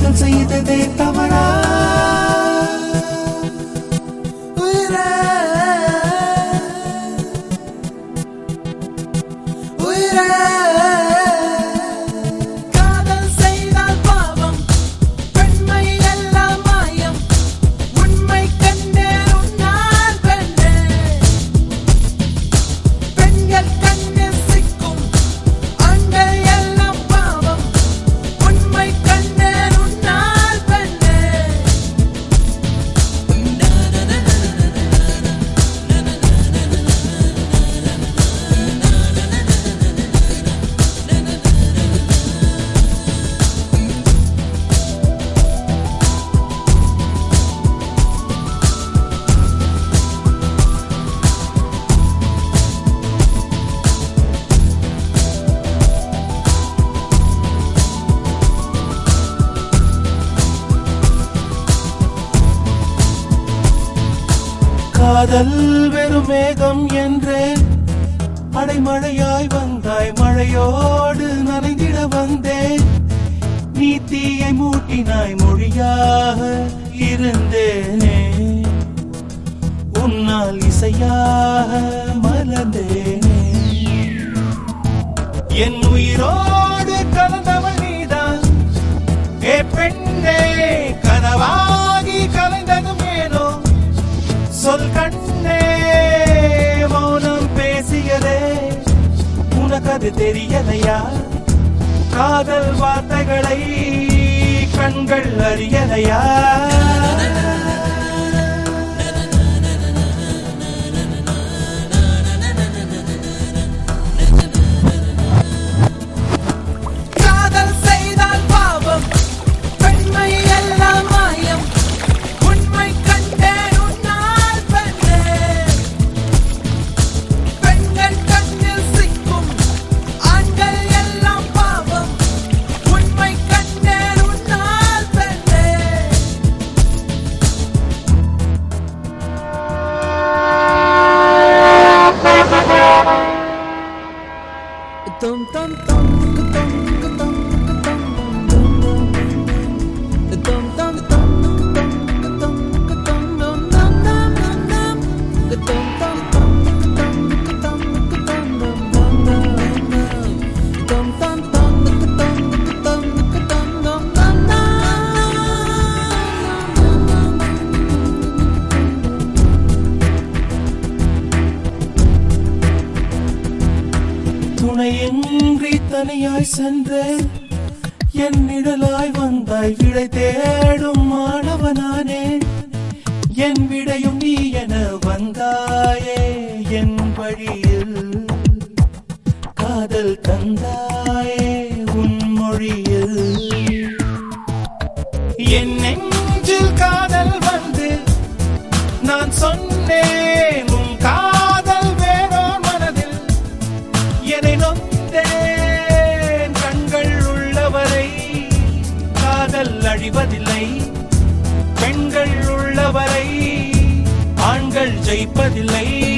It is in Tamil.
காதல் செய்ததே தவறா உயிரே உயிரே காதல் செய்தால் பாவம் பெண்மை எல்லாம் மாயம் உண்மை கண்டே உன்னால் பெண்ணே பெண்கள் கண்ணில் சிக்கும் ஆண்கள் எல்லாம் பாவம் உண்மை கண்டே உன்னால் பெண்ணே காதல் வெறும் மேகம் என்றேன் அடைமழையாய் வந்தாய் மழையோடு நனைந்திட வந்தேன் நீ தீயை மூட்டினாய் மொழியாக இருந்தேனே உன்னால் இசையாக மலர்ந்தேனே என் உயிரோடு கலந்தவள் நீதான் ஏ பெண்ணே கனவாகி கலைந்ததும் ஏனோ சொல் கண்ணே மௌனம் பேசியதே உனக்கது தெரியலையா காதல் வார்த்தைகளை கண்கள் அறியலையா காதல் செய்தால் பாவம் பெண்மை எல்லாம் மாயம் உண்மை கண்டேன் உன்னால் பெண்ணே பெண்கள் கண்ணில் சிக்கும் ஆண்கள் எல்லாம் பாவம் உண்மை கண்டேன் உன்னால் பெண்ணே Dum dum dum dum dum dum dum dum dum dum துணையின்றி தனியாய் சென்றேன் என் நிழலாய் வந்தாய் விடை தேடும் மாணவனானே என் விடையும் நீ என வந்தாயே என் வழியில் காதல் தந்தாயே உன் மொழியில் என் நெஞ்சில் காதல் வந்து நான் சொன்னேன் உன் காதல் வேறோ மனதில் என்னை நொந்தேன் கண்கள் உள்ளவரை காதல் அழிவதில்லை பெண்கள் உள்ளவரை ஆண்கள் ஜெயிப்பதில்லை